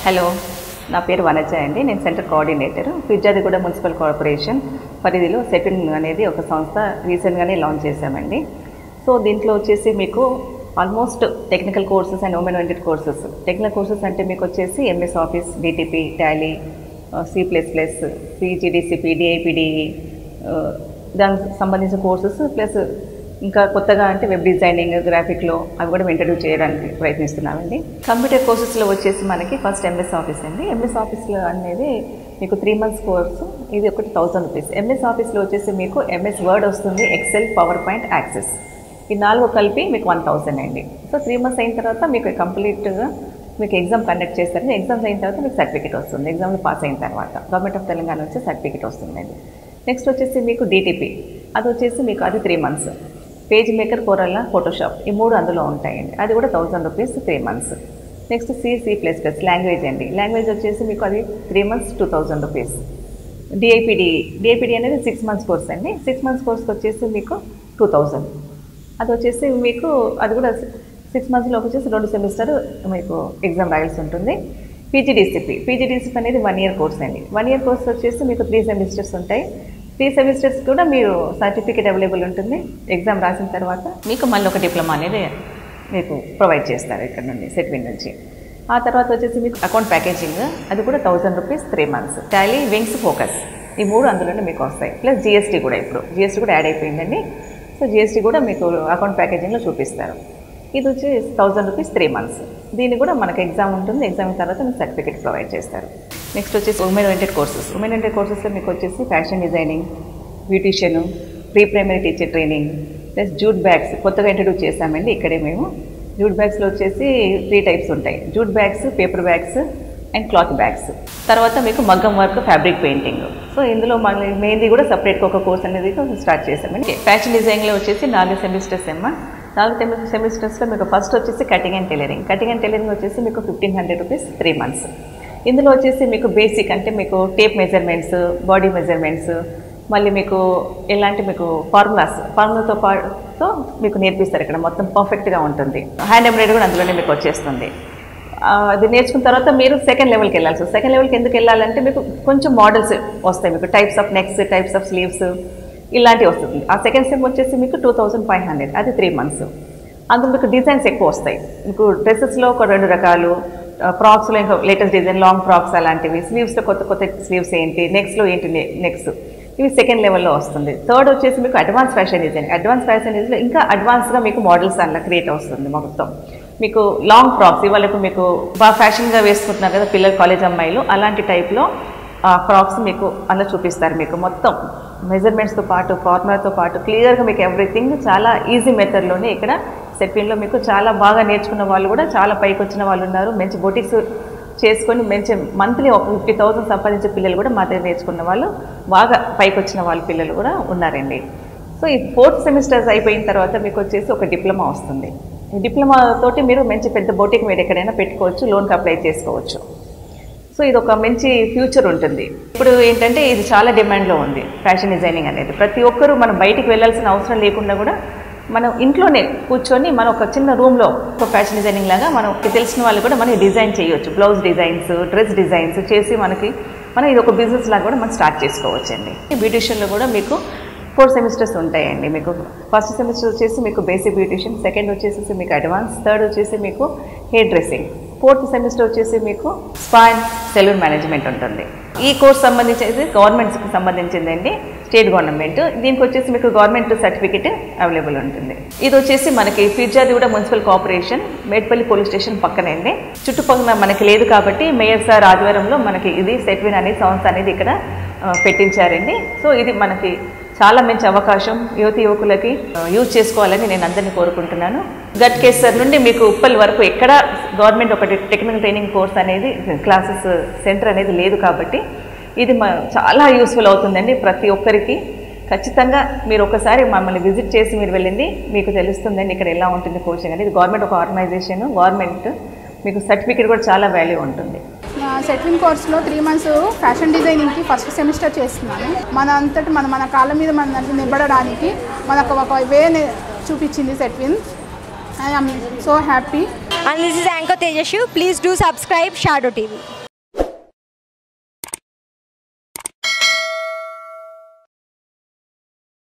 Hello నా పేరు వనజ అండి నేను centre coordinator Peerzadiguda municipal corporation పరిధిలో సెటిల్ అనేది ఒక సంస్థ రీసెంట్గానే లాంచ్ చేశామండి సో దీంట్లో వచ్చేసి మీకు almost technical courses and women oriented courses technical courses అంటే మీకు వచ్చేసి MS Office DTP Tally C plus plus CGDCP DIPDE దానికి సంబంధించిన కోర్సెస్ ప్లస్ ఇంకా కొత్తగా అంటే వెబ్ డిజైనింగ్ గ్రాఫిక్లో అవి కూడా ఇంట్రడ్యూస్ చేయడానికి ప్రయత్నిస్తున్నామండి కంప్యూటర్ కోర్సెస్లో వచ్చేసి మనకి ఫస్ట్ ఎంఎస్ ఆఫీస్ అండి ఎంఎస్ ఆఫీస్లో అనేది మీకు త్రీ మంత్స్ కోర్సు ఇది ఒకటి థౌసండ్ రూపీస్ ఎంఎస్ ఆఫీస్లో వచ్చేసి మీకు ఎంఎస్ వర్డ్ వస్తుంది ఎక్సెల్ పవర్ పాయింట్ యాక్సెస్ ఈ నాలుగు కలిపి మీకు వన్ థౌసండ్ అండి సో త్రీ మంత్స్ అయిన తర్వాత మీకు కంప్లీట్గా మీకు ఎగ్జామ్ కండక్ట్ చేస్తారు ఎగ్జామ్స్ అయిన తర్వాత మీకు సర్టిఫికేట్ వస్తుంది ఎగ్జామ్లో పాస్ అయిన తర్వాత గవర్నమెంట్ ఆఫ్ తెలంగాణ వచ్చి సర్టిఫికేట్ వస్తుందండి నెక్స్ట్ వచ్చేసి మీకు డిటిపి అది వచ్చేసి మీకు అది త్రీ మంత్స్ పేజ్ మేకర్ కోరల్లా ఫోటోషాప్ ఈ మూడు అందులో ఉంటాయండి అది కూడా thousand rupees three months next C C plus plus language అండి లాంగ్వేజ్ వచ్చేసి మీకు అది three months two thousand rupees DIPD DIPD అనేది సిక్స్ మంత్స్ కోర్స్ అండి సిక్స్ మంత్స్ కోర్స్కి వచ్చేసి మీకు టూ థౌజండ్ అది వచ్చేసి మీకు అది కూడా సిక్స్ మంత్స్లోకి వచ్చేసి రెండు సెమిస్టర్ మీకు ఎగ్జామ్ రాయాల్సి ఉంటుంది పీజీడీసీపీ పీజీడీసీపీ అనేది వన్ ఇయర్ కోర్స్ అండి వన్ ఇయర్ కోర్స్ వచ్చేసి మీకు త్రీ సెమిస్టర్స్ ఉంటాయి త్రీ సెమిస్టర్స్ కూడా మీరు సర్టిఫికేట్ అవైలబుల్ ఉంటుంది ఎగ్జామ్ రాసిన తర్వాత మీకు మళ్ళీ ఒక డిప్లొమా అనేది మీకు ప్రొవైడ్ చేస్తారు ఇక్కడ నుండి సెట్విన్ నుంచి ఆ తర్వాత వచ్చేసి మీకు అకౌంట్ ప్యాకేజింగ్ అది కూడా thousand rupees three months tally wings focus ఈ మూడు అందులోనే మీకు వస్తాయి ప్లస్ జిఎస్టీ కూడా ఇప్పుడు జిఎస్టీ కూడా యాడ్ అయిపోయిందండి సో జిఎస్టీ కూడా మీకు అకౌంట్ ప్యాకేజింగ్లో చూపిస్తారు ఇది వచ్చి థౌజండ్ రూపీస్ త్రీ మంత్స్ దీన్ని కూడా మనకు ఎగ్జామ్ ఉంటుంది ఎగ్జామ్ తర్వాత మీకు సర్టిఫికేట్ ప్రొవైడ్ చేస్తారు నెక్స్ట్ వచ్చేసి women oriented courses women oriented కోర్సెస్లో మీకు వచ్చేసి fashion designing beautician pre primary teacher training plus jute bags కొత్తగా ఇంట్రడ్యూస్ చేశామండి ఇక్కడే మేము జూట్ బ్యాగ్స్లో వచ్చేసి త్రీ టైప్స్ ఉంటాయి jute bags paper bags and cloth bags తర్వాత మీకు మగ్గం వర్క్ ఫ్యాబ్రిక్ పెయింటింగ్ సో ఇందులో మన మెయిన్ది కూడా సపరేట్గా ఒక కోర్స్ అనేది స్టార్ట్ చేసామండి ఫ్యాషన్ డిజైన్లో వచ్చేసి నాలుగు సెమిస్టర్స్ ఏమో నాలుగు సెమిస్టర్స్లో మీకు ఫస్ట్ వచ్చేసి cutting and tailoring cutting and tailoring వచ్చేసి మీకు fifteen hundred rupees three months ఇందులో వచ్చేసి మీకు బేసిక్ అంటే మీకు టేప్ మెజర్మెంట్స్ బాడీ మెజర్మెంట్స్ మళ్ళీ మీకు ఎలాంటి మీకు ఫార్ములాస్ ఫార్ములాతో పాటు మీకు నేర్పిస్తారు ఇక్కడ మొత్తం పర్ఫెక్ట్గా ఉంటుంది హ్యాండ్ ఎంబ్రాయిడరీ కూడా అందులోనే మీకు వచ్చేస్తుంది ఆ, అది నేర్చుకున్న తర్వాత మీరు సెకండ్ లెవెల్కి వెళ్ళాల్సి సెకండ్ లెవెల్కి ఎందుకు వెళ్ళాలంటే మీకు కొంచెం మోడల్స్ వస్తాయి మీకు types of necks types of sleeves ఇలాంటివి వస్తుంది ఆ సెకండ్ స్టెప్ వచ్చేసి మీకు టూ థౌజండ్ ఫైవ్ హండ్రెడ్ అది త్రీ మంత్స్ అందులో మీకు డిజైన్స్ ఎక్కువ వస్తాయి మీకు డ్రెస్సెస్లో ఒక రెండు రకాలు ఫ్రాక్స్లో ఇంకా లేటెస్ట్ డిజైన్ లాంగ్ ఫ్రాక్స్ అలాంటివి స్లీవ్స్లో కొత్త కొత్త స్లీవ్స్ ఏంటి నెక్స్ట్లో ఏంటి నెక్స్ ఇవి సెకండ్ లెవెల్లో వస్తుంది థర్డ్ వచ్చేసి మీకు advance fashion design advance fashion డిజైన్లో ఇంకా అడ్వాన్స్గా మీకు మోడల్స్ అందులో క్రియేట్ అవుతుంది మొత్తం మీకు లాంగ్ ఫ్రాక్స్ ఇవాళ ఇప్పుడు మీకు బాగా ఫ్యాషన్గా వేసుకుంటున్నారు కదా పిల్లలు కాలేజ్ అమ్మాయిలు అలాంటి టైప్లో ఫ్రాక్స్ మీకు అందులో చూపిస్తారు మీకు మొత్తం మెజర్మెంట్స్తో పాటు ఫార్ములాతో పాటు క్లియర్గా మీకు ఎవ్రీథింగ్ చాలా ఈజీ మెథడ్లోనే ఇక్కడ సెట్పిన్లో మీకు చాలా బాగా నేర్చుకున్న వాళ్ళు కూడా చాలా పైకి వచ్చిన వాళ్ళు ఉన్నారు మంచి బొటిక్స్ చేసుకొని మంచి మంత్లీ ఒక ఫిఫ్టీ థౌసండ్ సంపాదించే పిల్లలు కూడా మా దగ్గర నేర్చుకున్న వాళ్ళు బాగా పైకి వచ్చిన వాళ్ళ పిల్లలు కూడా ఉన్నారండి సో ఈ ఫోర్త్ సెమిస్టర్స్ అయిపోయిన తర్వాత మీకు వచ్చేసి ఒక డిప్లొమా వస్తుంది ఈ డిప్లొమా తోటి మీరు మంచి పెద్ద బొటిక్ మీరు ఎక్కడైనా పెట్టుకోవచ్చు లోన్కి అప్లై చేసుకోవచ్చు సో ఇది ఒక మంచి ఫ్యూచర్ ఉంటుంది ఇప్పుడు ఏంటంటే ఇది చాలా డిమాండ్లో ఉంది ఫ్యాషన్ డిజైనింగ్ అనేది ప్రతి ఒక్కరూ మనం బయటికి వెళ్ళాల్సిన అవసరం లేకుండా కూడా మనం ఇంట్లోనే కూర్చొని మనం ఒక చిన్న రూమ్లో ఒక ఫ్యాషన్ డిజైనింగ్ లాగా మనం తెలిసిన వాళ్ళు కూడా మనం డిజైన్ చేయొచ్చు బ్లౌజ్ డిజైన్స్ డ్రెస్ డిజైన్స్ చేసి మనకి మనం ఇది ఒక బిజినెస్ లాగా కూడా మనం స్టార్ట్ చేసుకోవచ్చు అండి బ్యూటిషియన్లో కూడా మీకు ఫోర్ సెమిస్టర్స్ ఉంటాయండి మీకు ఫస్ట్ సెమిస్టర్ వచ్చేసి మీకు బేసిక్ బ్యూటిషియన్ సెకండ్ వచ్చేసి మీకు అడ్వాన్స్ థర్డ్ వచ్చేసి మీకు హెయిర్ డ్రెస్సింగ్ ఫోర్త్ సెమిస్టర్ వచ్చేసి మీకు స్పా అండ్ సెలూన్ మేనేజ్మెంట్ ఉంటుంది ఈ కోర్స్ సంబంధించి గవర్నమెంట్స్కి సంబంధించిందండి స్టేట్ గవర్నమెంట్ దీనికి వచ్చేసి మీకు గవర్నమెంట్ సర్టిఫికేట్ అవైలబుల్ ఉంటుంది ఇది వచ్చేసి మనకి Peerzadiguda municipal corporation Medipally police station పక్కనే అండి చుట్టుపక్కల మనకి లేదు కాబట్టి మేయర్ సార్ ఆధ్వర్యంలో మనకి ఇది సెట్విన్ అనే సంస్థ అనేది ఇక్కడ ఆ, పెట్టించారండి సో ఇది మనకి చాలా మంచి అవకాశం యువతి యువకులకి ఆ, యూజ్ చేసుకోవాలని నేను అందరినీ కోరుకుంటున్నాను గట్ కేసర్ నుండి మీకు ఉప్పల్ వరకు ఎక్కడ గవర్నమెంట్ ఒకటి టెక్నికల్ ట్రైనింగ్ కోర్స్ అనేది క్లాసెస్ సెంటర్ అనేది లేదు కాబట్టి ఇది మా చాలా యూస్ఫుల్ అవుతుందండి ప్రతి ఒక్కరికి ఖచ్చితంగా మీరు ఒకసారి మమ్మల్ని విజిట్ చేసి మీరు వెళ్ళింది మీకు తెలుస్తుందండి ఇక్కడ ఎలా ఉంటుంది కోచింగ్ అనేది ఇది గవర్నమెంట్ ఒక ఆర్గనైజేషన్ గవర్నమెంట్ మీకు సర్టిఫికేట్ కూడా చాలా వాల్యూ ఉంటుంది సెట్వింగ్ కోర్స్లో త్రీ మంత్స్ ఫ్యాషన్ డిజైనింగ్కి ఫస్ట్ సెమిస్టర్ చేస్తున్నాను మన అంతటి మన మన కాళ్ళ మీద మన దాంట్లో నిలబడడానికి మనకు ఒక వే చూపించింది SETWIN I am so happy And this is Anchor Tejashu. Please do subscribe Shadow TV.